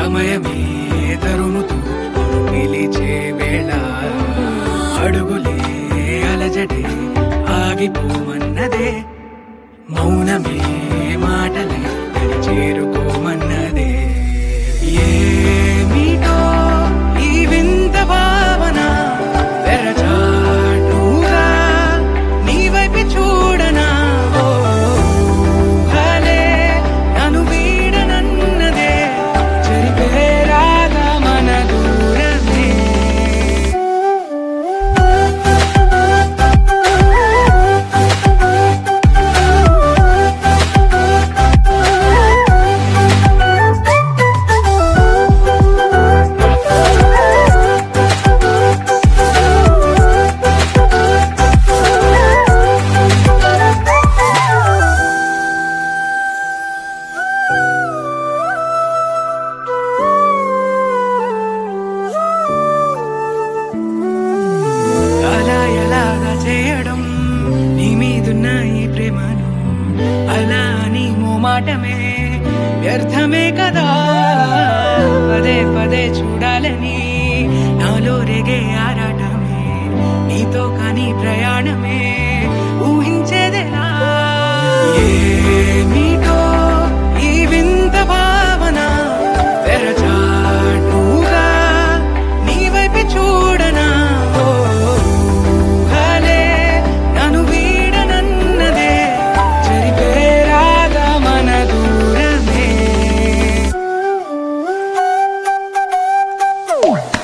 సమయమే తరుముతూ నన్ను పిలిచే వేళ అడుగులే అలజడే ఆగిపోమన్నదే మౌనమే మాటలే తడి చేరుకోమన్నదే ఏమిటో ఈ వింత భావన తెరచాటుగా నీ వైపు చూడనా ఓ ఊహలే నన్ను వీడనన్నదే చెరిపేరాదా మన దూరమే అలా ఎలాగా చేయడం నీ మీదున్న ఈ ప్రేమను అలా నీ మోమాటమే వ్యర్థమే కదా పదే పదే చూడాలని నాలో రేగే ఆరాటమే నీతో కానీ ప్రయాణమే ఊహించేదేలా ఏమిటో ఈ వింత భావన తెరచాటుగా నీ వైపు చూడనా ఓ ఊహలే నన్ను వీడనన్నదే చెరిపేరాదా మన దూరమే